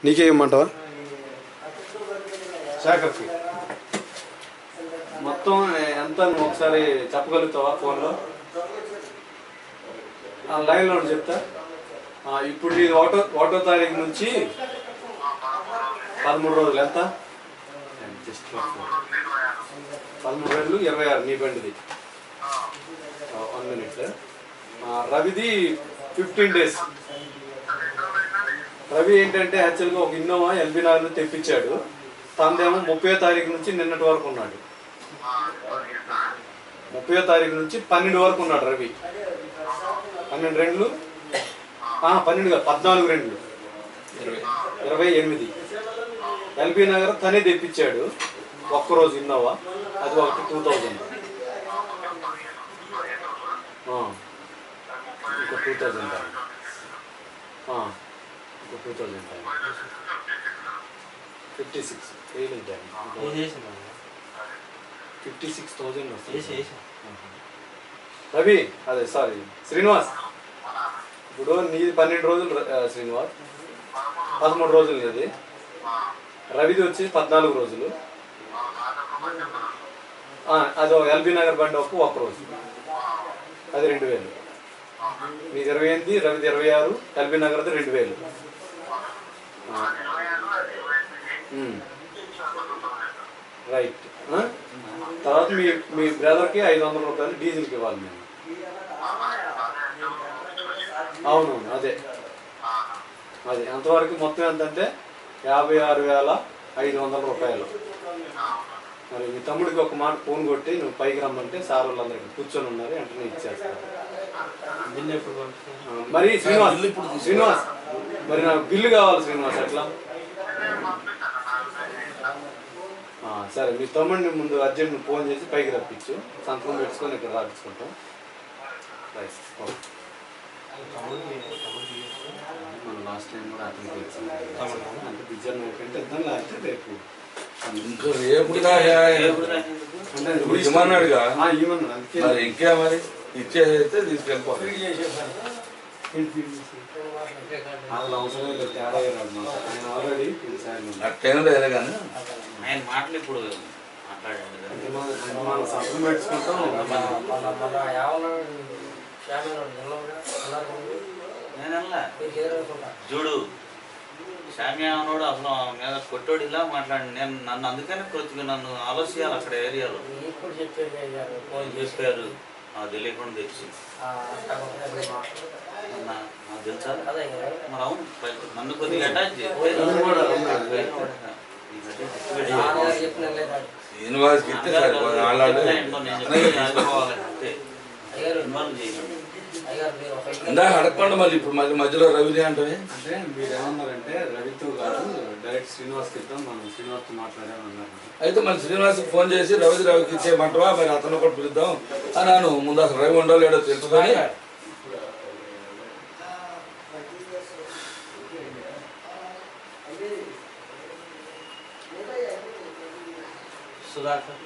నీకే ఇమ్మంటావా శాఖకి మొత్తం ఎంత నువ్వు ఒకసారి చెప్పగలుగుతావా ఫోన్లో ఆ, లైన్లో ఉండి చెప్తా ఆ, ఇప్పుడు ఇది ఒకటో ఒకటో తారీఖు నుంచి పదమూడు రోజులు ఎంత జస్ట్ పదమూడు రోజులు ఇరవై ఆరు నీ బండిది వన్ మినిట్ రవిది ఫిఫ్టీన్ డేస్ రవి ఏంటంటే యాక్చువల్గా ఒక ఇన్నోవా ఎల్బీ నగర్ తెప్పించాడు తనదేమో ముప్పై తారీఖు నుంచి నిన్నటి వరకు ఉన్నాడు ముప్పై తారీఖు నుంచి పన్నెండు వరకు ఉన్నాడు రవి పన్నెండు రెండు పన్నెండు కాదు పద్నాలుగు రెండు ఇరవై ఎనిమిది ఎల్బీ నగర్ తనే తెప్పించాడు ఒక్కరోజు ఇన్నోవా అది ఒకటి టూ థౌజండ్ ఇంకో టూ థౌజండ్ ఇంకో two thousand fifty six fifty six thousand వస్తుంది రవి అదే సారీ శ్రీనివాస్ ఇప్పుడు నీది పన్నెండు రోజులు ర- ఆ, శ్రీనివాస్ పదమూడు రోజులు నీది రవిది వచ్చి పద్నాలుగు రోజులు ఆ, అది ఎల్బీ నగర్ బండి ఒక్క ఒక్క రోజు అది రెండు వేలు మీది ఇరవై ఎనిమిది రవిది ఇరవై ఆరు ఎల్బీ నగర్ది రెండు వేలు ఆ. ఉమ్. రైట్ ఆ? తర్వాత మీ మీ బ్రదర్కి ఐదు వందల రూపాయలు డీజిల్కి ఇవ్వాలి మేము అవునవును అదే అది అంతవరకు మొత్తం ఎంతంటే యాభై ఆరు వేల ఐదు వందల రూపాయలు మరి మీ తమ్ముడికి ఒక మాట ఫోన్ కొట్టి నువ్వు పైకి రమ్మంటే సార్ వాళ్ళందరికీ కూర్చొని ఉన్నారు వెంటనే ఇచ్చేస్తారు ఆ, మరి శ్రీనివాస్ శ్రీనివాస్ మరి నాకు బిల్లు కావాలి శ్రీనివాస్ ఎట్లా ఆ, సరే మీ తమ్ముడిని ముందు అర్జెంట్ ఫోన్ చేసి పైకి రప్పించు సంతకం పెట్టుకొని ఇక్కడ రాపించుకుంటాం రైట్ ఓకే మన లాస్ట్ టైం కూడా అతనికి వచ్చింది అంటే విజయన్ కంటే ఇద్దాం లేకపోతే రేపు ఇంకా రేపు దాకా అంటే ఇప్పుడు ఇమ్మన్నాడుగా ఆ, ఇవ్వను అందుకే మరి ఇంకే మరి ఇచ్చేదైతే తీసుకెళ్ళిపోవాలి అసలు అవసరం లేదు తేడా రాదు మాకు. ఆయన ఆల్రెడీ పిలిచారు అట్టేం లేదు కానీ ఆయన మాటలు ఇప్పుడు మాట్లాడాడు కదా. అంటే మన- అంటే మనం సంతకం పెట్టుకుంటాం నేను అనలా. చూడు శామ్య అన్నోడు అసలు ఆ మీద కొట్టోడు ఇలా మాట్లాడి నేను నన్ను అందుకనే కొద్దిగా నన్ను ఆలోచించాలి అక్కడ ఏరియాలో ఫోన్ చెప్పారు నాకు తెలియకుండా తెచ్చి నా- నాకు తెలుసా మరి అవును పై- నన్ను కొద్దిగా అటాచ్ చేస్తే నన్ను కూడా రమ్మన్నాడు. యూనివర్సిటీ ఇస్తే సరిపోదు వాళ్ళాడు ఇందాక అడగకుండా మళ్ళీ ఇప్పుడు మళ్ళీ మధ్యలో రవిని అంటే అంటే మీరు ఏమన్నారంటే రవితో కాదు డైరెక్ట్ శ్రీనివాస్కి ఇద్దాం మనం శ్రీనివాస్తో మాట్లాడామన్నారు అయితే మరి శ్రీనివాస్కి ఫోన్ చేసి రవిది రవికి ఇచ్చేయమంటావా మరి అతను కూడా పిలుద్దాం అని అను ముందు అసలు రవి ఉండో లేడో తెలుసుకొని సుధాకర్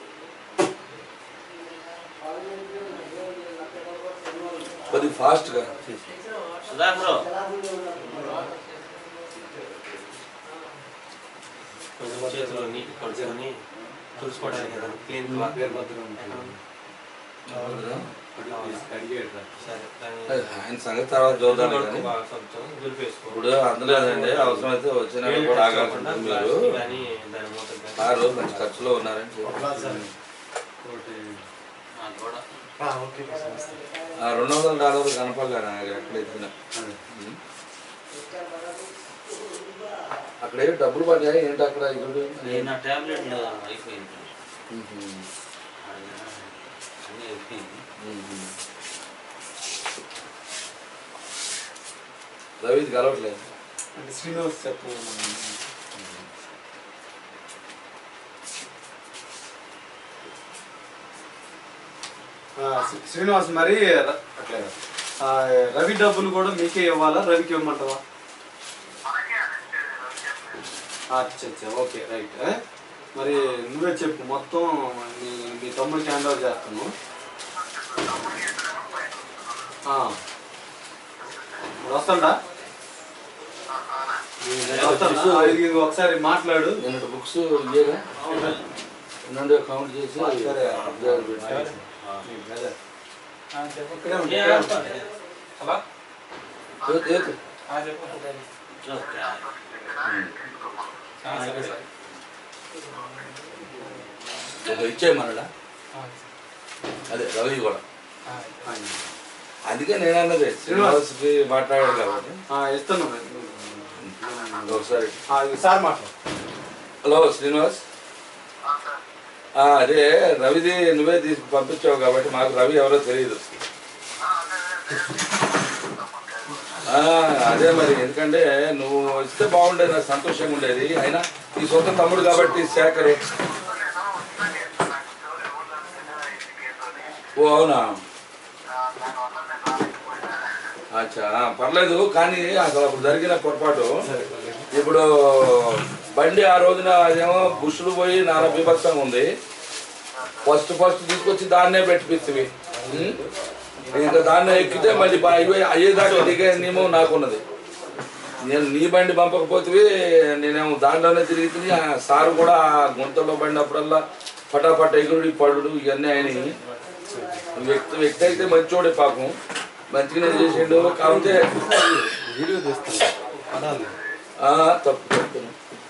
కొద్ది ఫాస్ట్గా సుధాకర్ కొంచెం చేతిలో నీటి కడుక్కొని తుడుచుకోవడానికి ఏదైనా క్లీన్ క్లాత్ పేరు భద్రం ఉంటుంది. అడిగాడు రా. సరే దాన్ని ఆయన సంగతి తర్వాత చూద్దాం కడుక్కు కానీ బాగా కొంచెం దులిపేసుకో ఇప్పుడు అందులోనండి అవసరమైతే వచ్చిన నీళ్ళు కూడా కట్టుకోకుండా ఆగాల్సి మీరు ప్లాస్టిక్ కానీ దాని మూత కానీ కారు మంచి ఖర్చులో ఉన్నారని చెప్పి. ఒకటి నాకు కూడా ఆ రెండు వందల డాలర్లు కనపడలే నాకు ఎక్కడ ఎత్తినా అదే. అక్కడ ఏమి డబ్బులు పడ్డాయి ఏంటి అక్కడ ఇప్పుడు నేను నా టాబ్లెట్లు అయిపోయింది మ్మ్. అన్నీ అయిపోయింది మ్మ్. రవి ఇది కలవట్లేదు అంటే శ్రీనివాస్ చెప్పు ఆ, శ్రీ- శ్రీనివాస్ మరి ర- అట్లే ఆ, రవి డబ్బులు కూడా మీకే ఇవ్వాలా రవికి ఇవ్వమంటావా అచ్చా అచ్చా ఓకే రైట్ ఏ? మరి నువ్వే చెప్పు మొత్తం మీ మీ తమ్ముడికి హ్యాండ్ ఓవర్ చేస్తాను ఆ. ఇప్పుడు వస్తాడా వస్తాను. ఆ, ఇది ఒకసారి మాట్లాడు నేను బుక్స్ ఇయ్యగా నుండి కౌంట్ చేసి సరే. ఉద్యోగాలు పెట్టి. ఇక్కడే ఉండు, ఇక్కడే ఉండు. ఏ- ఏ- ఓకే. ఒక ఇచ్చేయమన్నాడా అదే రవి కూడా అందుకే నేను అన్నది శ్రీనివాస్కి మాట్లాడాడు కాబట్టి ఆ, ఇస్తాను ఒకసారి ఆ, ఇది సార్ మాట్లాడు హలో శ్రీనివాస్ ఆ, అదే రవిది నువ్వే తీసి పంపించావు కాబట్టి మాకు రవి ఎవరో తెలియదు ఆ, అదే మరి ఎందుకంటే నువ్వు ఇస్తే బాగుండేది నాకు సంతోషంగా ఉండేది అయినా ఈ సొంత తమ్ముడు కాబట్టి శేఖర్ ఓ అవునా అచ్చా ఆ, పర్లేదు కానీ అసలు అప్పుడు జరిగిన పొరపాటు ఇప్పుడు బండి ఆ రోజున అదేమో బుష్లు పోయి నానా బీభత్సంగా ఉంది ఫస్ట్ ఫస్ట్ తీసుకొచ్చి దాన్నే పెట్టిపిస్తుంది ఇంకా దాన్నే ఎక్కితే మళ్ళీ బా- ఇవే అయ్యేదాకా దిగే నియమం నాకున్నది నేను నీ బండి పంపకపోతే నేనేమో దాంట్లోనే తిరిగి ఆ సారు కూడా ఆ గుంతలో పడినప్పుడల్లా పటాపట ఎగురుడి పడుడు ఇవన్నీ అయినాయి వ్యక్తి వ్యక్తి అయితే మంచోడే పాపం మంచిగానే చేసిండు కాకపోతే వీడియో తీస్తాను పదాలు ఆ, తప్పు తప్పు.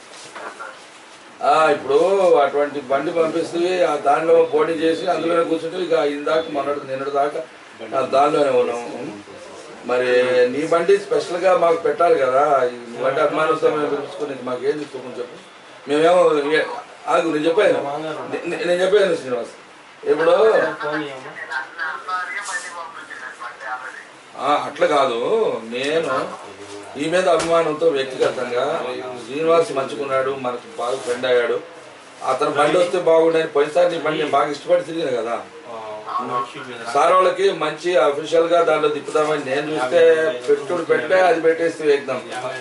ఆ, ఇప్పుడు అటువంటి బండి పంపిస్తే ఆ దానిలో పోటీ చేసి అందులోనే కూర్చుంటే ఇక ఇందాక మొన్నటి నిన్నటి దాకా ఆ దానిలోనే ఉన్నాము మరి నీ బండి స్పెషల్గా మాకు పెట్టాలి కదా ఈ బండి అభిమానంతో మేము పిలుచుకుని మాకు ఏం తీసుకోమని చెప్పు మేమేమో ఏ- ఆగు నేను చెప్పాను నే- నే- నేను చెప్పాను శ్రీనివాస్ ఇప్పుడు ఆ, అట్లా కాదు నేను ఈ మీద అభిమానంతో వ్యక్తిగతంగా శ్రీనివాస్ మంచుకున్నాడు మనకు బాగా ఫ్రెండ్ అయ్యాడు అతను బండి వస్తే బాగుండని పోయినసారి నీ బండి నేను బాగా ఇష్టపడి తిరిగిన కదా సార్ వాళ్ళకి మంచి అఫీషియల్ గా దాంట్లో తిప్పుదామని నేను చూస్తే పెట్టుడు పెట్టే అది పెట్టేస్తే వేద్దాం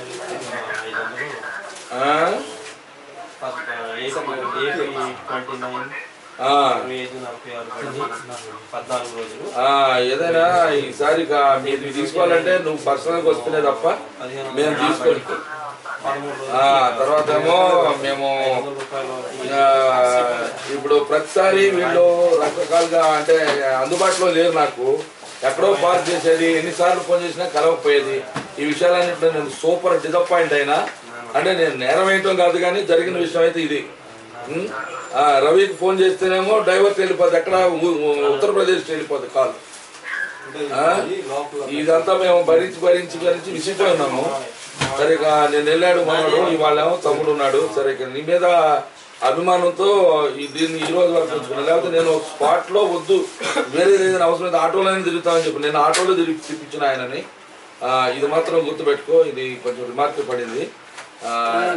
ఆ? ట్వంటీ నైన్ ఆ. ఇరవై ఐదు నలభై ఆరు బండి పద్నాలుగు రోజులు ఆ, ఏదైనా ఈసారి ఇక మీది తీసుకోవాలంటే నువ్వు పర్సనల్గా వస్తేనే తప్ప పదిహేను మేము తీసుకోండి పదమూడు రోజులు ఆ, తర్వాత ఏమో మేము వందల రూపాయలు ఆ, ఇప్పుడు ప్రతిసారి వీళ్ళు రకరకాలుగా అంటే అందుబాటులో లేరు నాకు ఎక్కడో పార్క్ చేసేది ఎన్నిసార్లు ఫోన్ చేసినా కలవకపోయేది ఈ విషయాలన్నింటిలో నేను సూపర్ డిసప్పాయింట్ అయినా అంటే నేను నేరం వేయటం కాదు కానీ జరిగిన విషయం అయితే ఇది ఉం? ఆ, రవికి ఫోన్ చేస్తేనేమో డైవర్ట్ వెళ్ళిపోద్ది ఎక్కడ ఉ- ఉ- ఉత్తరప్రదేశ్ వెళ్ళిపోద్ది కాల్ ఆ? ఇదంతా మేము భరించి భరించి భరించి విసిపోయి ఉన్నాము సరే ఇక నేను వెళ్ళాడు మనోడు ఇవాళేమో తమ్ముడు ఉన్నాడు సరే ఇక నీ మీద అభిమానంతో ఈ దీన్ని ఈ రోజు వరకు ఉంచుకున్నాను లేకపోతే నేను స్పాట్ లో వద్దు వేరే ఏదైనా అవసరం అయితే ఆటోలోనే తిరుగుతామని చెప్పి నేను ఆటోలో తిరిగి తిప్పించిన ఆయనని ఆ, ఇది మాత్రం గుర్తుపెట్టుకో ఇది కొంచెం రిమార్క్ పడింది ఆ,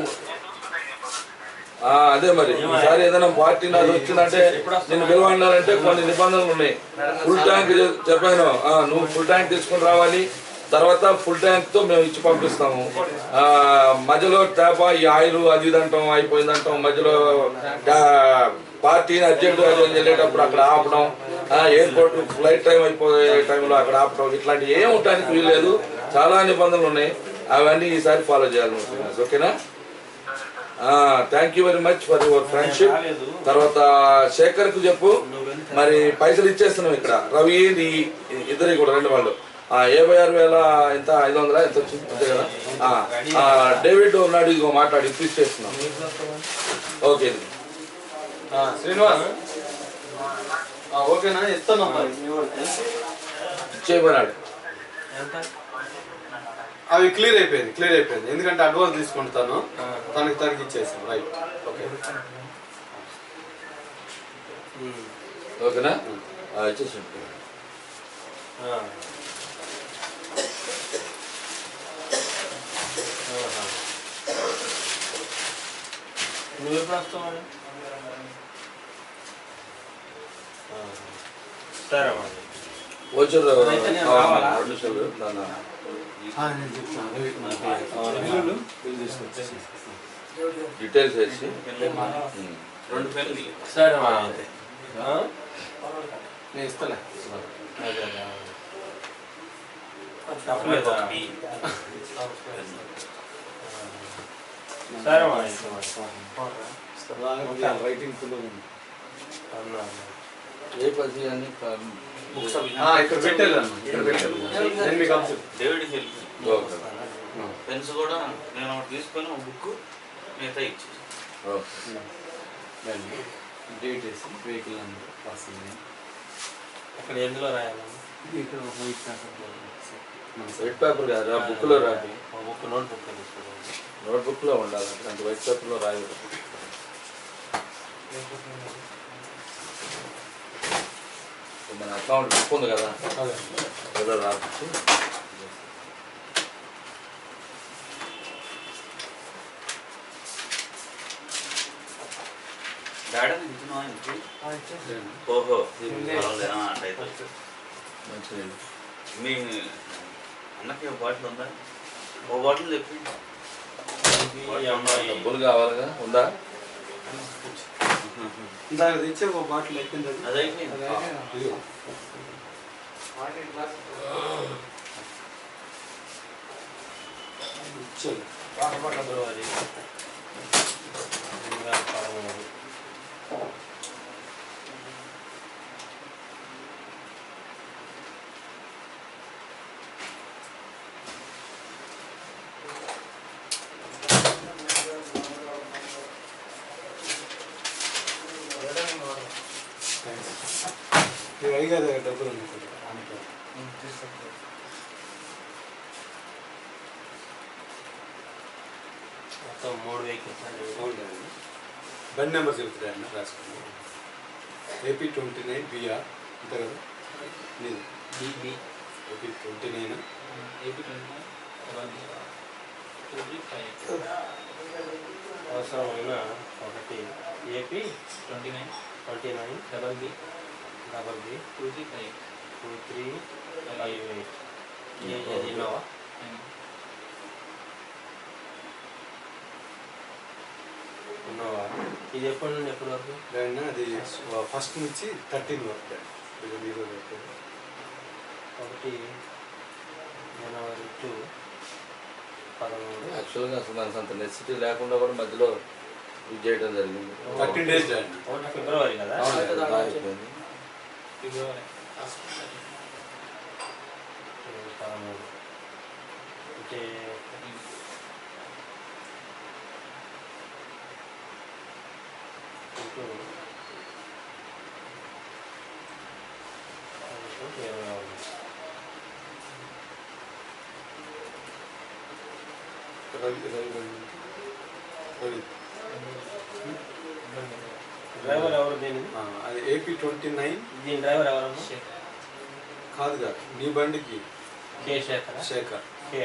ఆ, అదే మరి ఈసారి ఏదైనా పార్టీ నాది వచ్చిందంటే నేను పిలవన్నారంటే కొన్ని నిబంధనలు ఉన్నాయి ఫుల్ ట్యాంక్ చె- చెప్పాను ఆ, నువ్వు ఫుల్ ట్యాంక్ తీసుకుని రావాలి తర్వాత ఫుల్ ట్యాంక్ తో మేము ఇచ్చి పంపిస్తాము ఆ, మధ్యలో ట్యాప్ ఈ ఆయిల్ అది ఇది అంటాం అయిపోయిందంటాం మధ్యలో ట్యా- పార్టీని అర్జెంట్ వెళ్ళేటప్పుడు అక్కడ ఆపడం ఎయిర్పోర్ట్ ఫ్లైట్ టైం అయిపోయే టైంలో అక్కడ ఆపడం ఇట్లాంటి ఏం ఉండడానికి వీల్లేదు చాలా నిబంధనలు ఉన్నాయి అవన్నీ ఈసారి ఫాలో చేయాలి నువ్వు. ఓకేనా thank you very much for your friendship తర్వాత శేఖర్ కు చెప్పు మరి పైసలు ఇచ్చేస్తున్నాం ఇక్కడ రవి నీ ఇద్దరి కూడా రెండు వాళ్ళు ఆ, యాభై ఆరు వేల ఎంత ఐదు వందల ఎంత వచ్చింది అంతే కదా ఆ, ఆ, డేవిడ్ ఉన్నాడు ఇదిగో మాట్లాడి ఇప్పుడు ఇచ్చేస్తున్నాం ఓకే ఆ, శ్రీనివాస్ ఆ, ఓకేనా ఇస్తాను ఇచ్చేయమన్నాడు ఎంత అవి క్లియర్ అయిపోయింది క్లియర్ అయిపోయింది ఎందుకంటే అడ్వాన్స్ తీసుకుంటాను తనకి తనకి ఇచ్చేసాను రైట్ ఓకే ఓకేనా ఆ, ఇచ్చేసాను ఆ. ఆహా. నువ్వు ఎప్పుడు వస్తావు మరి? ఆహా. సరే మరి వచ్చారు అయితే నేను రావాలా? రెండు నిమిషాలు దాన్ని నేను చెప్తాను బిల్లులు బిల్లు తీసుకొచ్చేసి డీటెయిల్స్ వేసి ఉమ్. రెండు పెళ్ళి సరే మరి అయితే ఆ? నేను ఇస్తాలే అదే అదే తప్పలేదా ఒకటి. సరే మా అయితే మరి. రైటింగ్ ఫుల్ ఉంది అవునా. ఏ పది అని బుక్స్ అవి ఆ, ఇక్కడ పెట్టారు అన్న ఇక్కడ పెట్టారు నేను మీకు observe David help okay pens కూడా నేను ఒకటి తీసుకొని ఒక బుక్ మిగతా ఇచ్చేసి ఓకే డేట్ వేసి వెహికల్ నెంబర్ పర్సన్ అక్కడ ఎందులో రాయాలమ్మా ఇక్కడ వైట్ వైట్ పేపర్ కాదు రా బుక్లో రాపి ఒక బుక్ నోట్ బుక్ తీసుకోవాలి నోట్బుక్లో ఉండాలి అట్లాంటి వైట్ పేపర్లో రాయదు మన అకౌంట్ బుక్ ఉంది కదా ఏదో రాపించి డాడీ ఇచ్చిన ఆయనకి ఓహో పర్వాలేదు, ఆ, అట్లయితే మంచిగా మీ అన్నకి ఒక బాటిల్ ఉందా ఓ బాటిల్ చెప్పి ఈ అమ్మాయి డబ్బులు కావాలిగా ఉందా ఇందాక తెచ్చే ఒక బాటిల్ అయిపోయింది అది అది అయిపోయింది ఇదిగో. ఇచ్చేది. ఫిబ్రవరి రెండు వేల పదమూడు మీ అయ్యగారి దగ్గర డబ్బులు ఉన్నాయి కొద్దిగా. ఆమెకి. మొత్తం మూడు వెహికల్స్ అండి అవునండి. బండి నెంబర్ చెబుతారండి రాసుకోండి ఏపీ ట్వంటీ నైన్ బిఆర్ అంతే కదా లేదు బీబీ ఏపీ ట్వంటీ నైన్ అవసరమైన ఒకటి AP twenty nine twenty nine double B double B two three five two three five eight ఇది ఇన్నోవా ఇన్నోవా ఇది ఎప్పటి నుండి ఎప్పటి వరకు దాన్ని అది ఫస్ట్ నుంచి థర్టీన్ వరకు ఇది మీరు పెట్టారు. ఒకటి జనవరి టు పదమూడు యాక్చువల్గా అసలు మనకు అంత నెసిటీ లేకుండా కూడా మధ్యలో ఇది చేయడం జరిగింది థర్టీన్ డేస్ డాడీ ఒకటి ఫిబ్రవరి కదా అవును, బాగా అయిపోయింది. పదమూడు అంటే ఇంటూ ఇంటూ ఇరవై ఒకటి. రవి రవి రవి రవి డ్రైవర్ ఎవరు దీనిది ఆ, అది ఏపీ ట్వంటీ నైన్ దీని డ్రైవర్ ఎవరన్నా కాదు కాదు నీ బండికి కే శేఖర్ శేఖర్ కే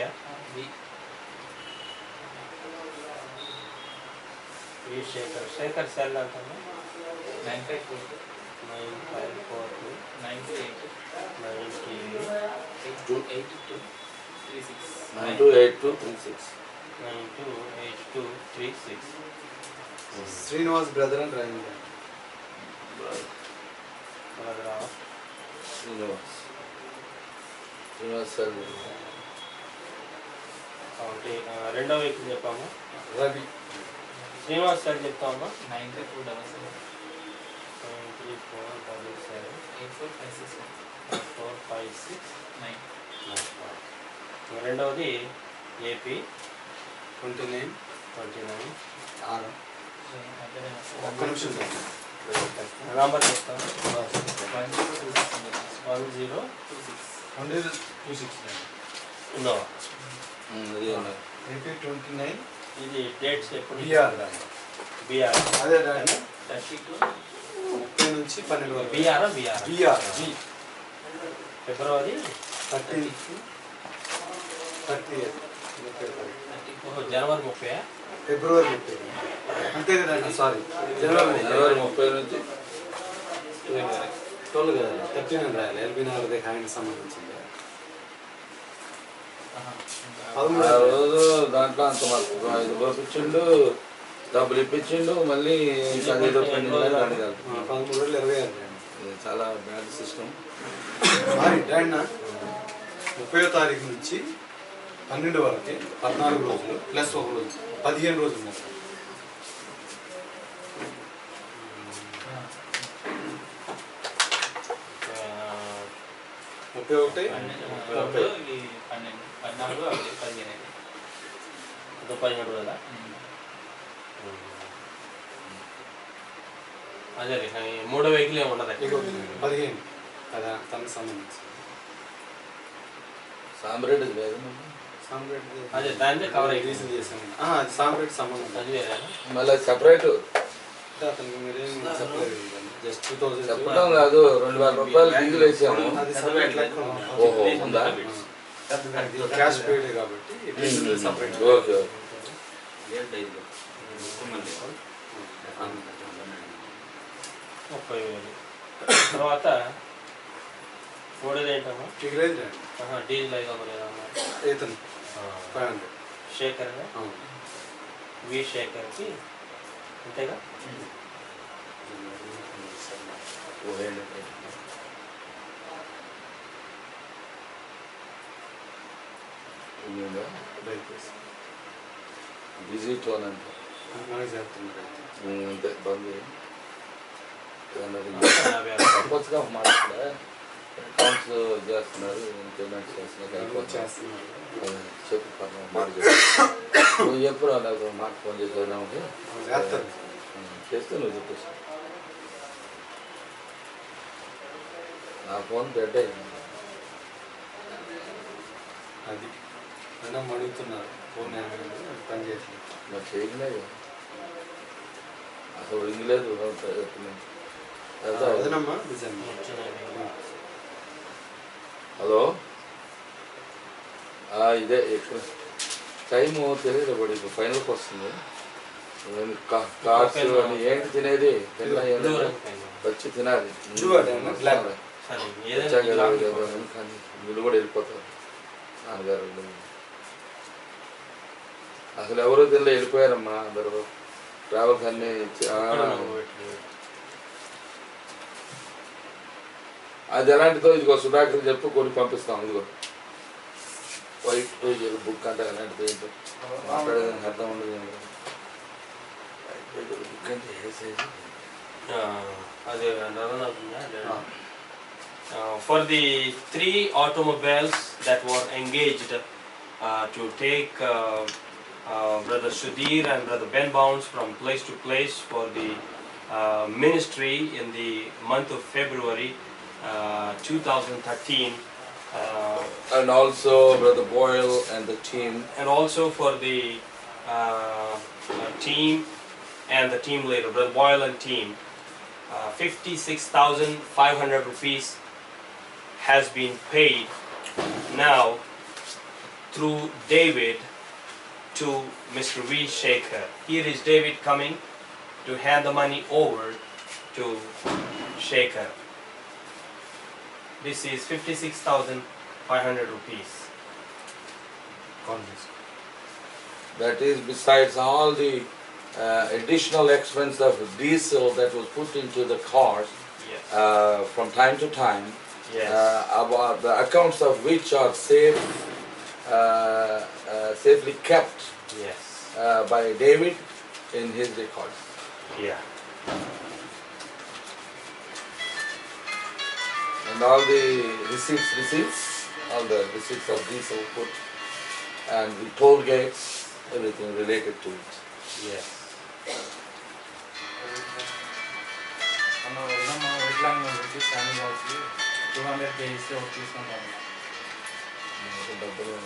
ఈ శేఖర్ శేఖర్ సెల్ అంటాను nine five four nine five four two nine two eight ninety eight two three six nine two eight two three six nine two eight two three six Srinivas brother అని డ్రైవింగ్ శ్రీనివాస్ శ్రీనివాస్ సార్ ఒకటి ఆ, రెండో vehicle చెప్పాము Ravi Srinivas sir చెప్తామా nine three four double seven nine three four double seven eight four five six four five six nine రెండవది AP twenty nine twenty nine ఆరు ఒక్క నిమిషం సార్ నంబర్ చెప్తాను one zero two six one zero two six twenty two six Innova అది ఉన్నాయి AP twenty nine ఇది dates ఎప్పుడు BR BR అదే డాడీ థర్టీ టూ ముప్పై నుంచి పన్నెండు వరకు BR BR BR February thirty thirty thirty ఓహో, జనవరి ముప్పై ఫిబ్రవరి ముప్పై అంతే కదండి సారీ జనవరి జనవరి ముప్పై నుంచి ట్వెల్వ్ కదా థర్టీన్ అని రాయాలి ఎల్బీ నగర్ దగ్గర ఆయనకి సంబంధించింది పదమూడు ఆ రోజు దాంట్లో అంత మాకు ఐదు పంపించిండు డబ్బులు ఇప్పించిండు మళ్ళీ ఇంకా ఏదో పెండింగ్ అని దాన్ని ఆ, కలుపుతున్నాడు. పదమూడు రోజులు ఇరవై ఆరు డాడీ. ఇది చాలా బ్యాడ్ సిస్టమ్ సారీ డాడీ నా ముప్పై తారీఖు నుంచి పన్నెండు వరకు పద్నాలుగు రోజులు ప్లస్ ఒక రోజు పదిహేను రోజులు మొత్తం ముప్పై ఒకటి ముప్పై ఒకటి ఈ పన్నెండు పద్నాలుగు అవి పదిహేను అయితే. ఇంకా పదిహేడు రోజులా అదే అదే ఈ మూడో వెహికల్ ఏమి ఉండదు ఇగో పదిహేను కదా తనకు సంబంధించి సాంబ్రెడ్ లేదు సాంబ్రెడ్ అదే దానిదే కవర్ అయ్యింది రీజన్ చేశాను ఆ, అది సాంబ్రెడ్ సంబంధం అది వేరే మళ్ళీ సెపరేట్ అంటే అతనికి మీరేం చెప్పలేదు జస్ట్ టూ థౌసండ్ చెప్పడం కాదు రెండు వేల రూపాయలు బిల్లు వేసాము అది సపరేట్ లెక్క ఓహో ఉందా క్యాష్ పేడ్ కాబట్టి డీజిల్ సపరేట్ ఓకే ఓకే లేదు డైలీ. ఎక్కువ మంది. ముప్పై వేలు తర్వాత మూడోది ఏంటమ్మా మీకు లేదు ఆహా, డీజిల్ అయితే ఒక లేదమ్మా ఇతను ఫైవ్ హండ్రెడ్ శేఖర్ వి శేఖర్కి అంతేగా బిజీ టోన్ అంట మనకి చెప్తున్నారు అయితే అంతే బంద్ యాభై ఆరు. చెప్పొచ్చుగా మాట్లాడ అకౌంట్స్ చేస్తున్నారు పేమెంట్స్ చేస్తున్నారు ఇదిగో అయిపోతుంది. చేస్తున్నారు అదే, చెప్పు పర్లేదు, మాట చెప్పు నువ్వు చెప్పు రా నాకు మాట ఫోన్ చేసి ఉంటే చేస్తారు చేస్తే నువ్వు చెప్పేసి నా ఫోన్ పెట్టే అది మేడం అడుగుతున్నారు ఫోన్ ఏమైంది పని చేయట్లేదు మరి చేయలేదు అసలు ఇంగ్లేదు అదే అదనమ్మా నిజంగా వచ్చినాయి. హలో ఆ, ఇదే ఎక్కడ టైము తెలియదు వాడు ఇప్పుడు ఫైనల్కి వస్తుంది నేను కా- కార్స్ అని ఏంటి తినేది తిన్నా ఏం లేదు. దూరం పైన. వచ్చి తినాలి Blue అదే అన్న, black. సరే ఏదైనా వచ్చాక ఈ లాంగ్ ఏదో కానీ వీళ్ళు కూడా వెళ్ళిపోతారు నాన్నగారు వీళ్ళు. అసలు ఎవరో తినలే వెళ్ళిపోయారమ్మా అందరూ ట్రావెల్స్ అన్ని ఇచ్చి- ఆ, ఇక్కడ నువ్వు పెట్టు. అది ఎలాంటిదో ఇదిగో సుధాకర్ చెప్పు కొన్ని పంపిస్తాం ఇదిగో వైట్ పేజీల బుక్ అంటే ఎలాంటిది ఏంటో మాట్లాడేదానికి అర్థం ఉండదు ఏం లేదు. వైట్ పేజీల బుక్ అంటే ఏ సైజు ఆ, అదే రన్ అవుతుందా Uh, for the three automobiles that were engaged uh, to take uh, uh, Brother Sudhir and Brother Ben Bounce from place to place for the uh, ministry in the month of February uh, 2013, uh, And also Brother Boyle and the team. and also for the uh, uh, team and the team leader, Brother Boyle and team. Uh, 56,500 rupees has been paid now through David to Mr. V. Shaker. Here is David coming to hand the money over to Shaker. This is 56,500 rupees. Call చేసి That is besides all the uh, additional expense of diesel that was put into the cars Yes. uh, from time to time, Yes. uh, about the accounts of which are safe, uh, uh, safely kept yes. uh, by David in his records. Yeah. And all the receipts, receipts, all the receipts of diesel put, and the toll gates, everything related to it. Yes. మనం ఉన్నామా వెట్లాంగ్ నుంచి scanning అవుతుంది two hundred kgs ఒకటి తీసుకుంటాము డబ్బులు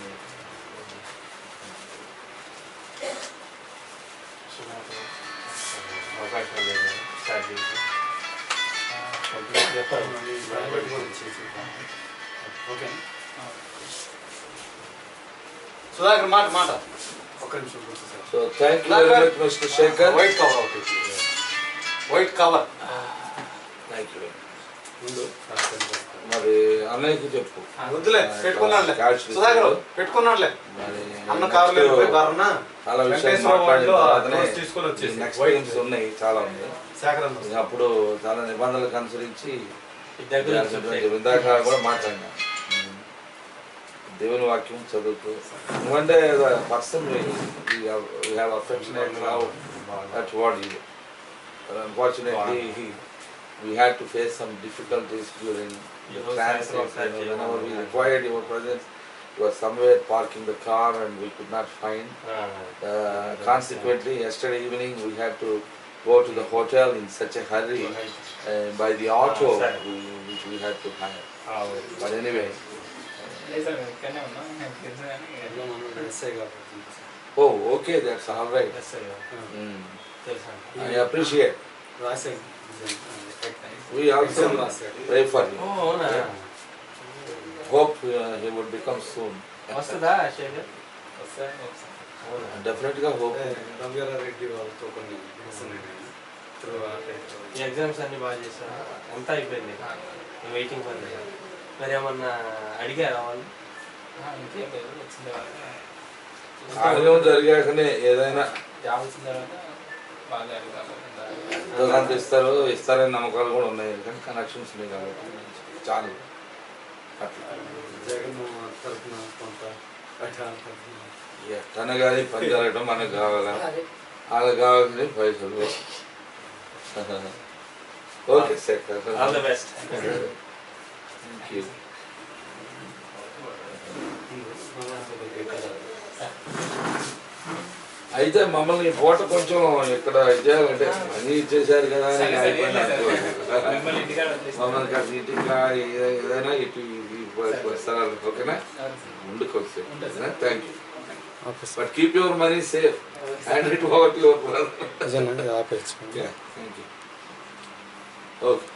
అవకాశం లేదు start చేసి ఓకే సుధాకర్ మాట మాట ఒక్క నిమిషం కూర్చో sir So thank you very much, Mr. Shekhar. White cover అవుతుంది white cover Thank you. very much. ముందు మరి అన్నయ్యకి చెప్పు వద్దులే పెట్టుకున్నాడులే Cash సుధాకర్ receipt. పెట్టుకున్నాడులే మరి అన్న కారులో వెళ్ళిపోయి బర్రన చాలా విషయాలు వెంకటేశ్వర మాట్లాడిన వాడిలో ఆ తర్వాతనే రోజు తీసుకొని వచ్చేసి నెక్స్ట్ వైట్ థింగ్స్ ఉన్నాయి చాలా ఉన్నాయి శేఖర్ అన్న ఇంకా అప్పుడు చాలా నిబంధనలకు అనుసరించి దగ్గర నుంచి చేయాల్సినటువంటి ఇందాక కూడా మాట్లాడినా దేవుని వాక్యం చదువుతూ నువ్వంటే person have affectionate love that what you unfortunately we had to face some difficulties during the You know, transit. cycle of that, You know, you whenever know, we yeah. required your presence, you were somewhere parking the car and we could not find. Ah, Uh, consequently, yesterday evening we had to go to the hotel in such a hurry uh, by the auto Ah, sorry. we, which we had to hire. ah, okay. But anyway, లేదు sir మేము ఇక్కడనే ఉన్నాం నాకు తెలుసు కానీ SI కాబట్టి oh, okay, that's all right. Yes, sir. Mm. తెలుసా I appreciate. రాశాడు We also Exam రాశాడు pray for him. ఓ అవునా Hope uh, he would become soon. వస్తుందా శేఖర్ వస్తారని చెప్తాను అవునా Definitely hope. రంగారెడ్డి వాళ్ళతో కొన్ని వస్తున్నాయి త్రూ ఈ ఎగ్జామ్స్ అన్ని బాగా చేశారు అంతా అయిపోయింది వెయిటింగ్ ఫర్ మరి ఏమన్నా అడిగారా వాళ్ళు ఇంకేం లేదు వచ్చిన తర్వాత కార్యం జరిగాకనే ఏదైనా జాబ్ వచ్చిన తర్వాత బాగా అడుగుతారు ఉదాహరణ ఇస్తారు ఇస్తారని నమ్మకాలు కూడా ఉన్నాయి ఎందుకంటే కనెక్షన్స్ ఉన్నాయి కాబట్టి చాలు అట్లా జగన్ తరఫున కొంత కట్టాల తరఫున ఎట్టన కానీ పని జరగడం మనకు కావాలా వాళ్ళకి కావాల్సింది పైసలు okay sir all the best thank you అయితే మమ్మల్ని ఈ పూట కొంచెం ఇక్కడ ఇచ్చేయాలంటే మనీ ఇచ్చేసారు కదా అని సరే, సరే, అయిపోయింది ఏం లేదు, అనుకో. మిమ్మల్ని ఇంటికాడ వదిలేసి మమ్మల్ని కాస్త ఇంటికి రా, ఏ- ఏదైనా ఇటు వస్తారు ఓకేనా ముందు కొంచెం thank you okay sir but keep your money safe and it over your నిజంగా ఆపేచ్చు థ్యాంక్ యూ ఓకే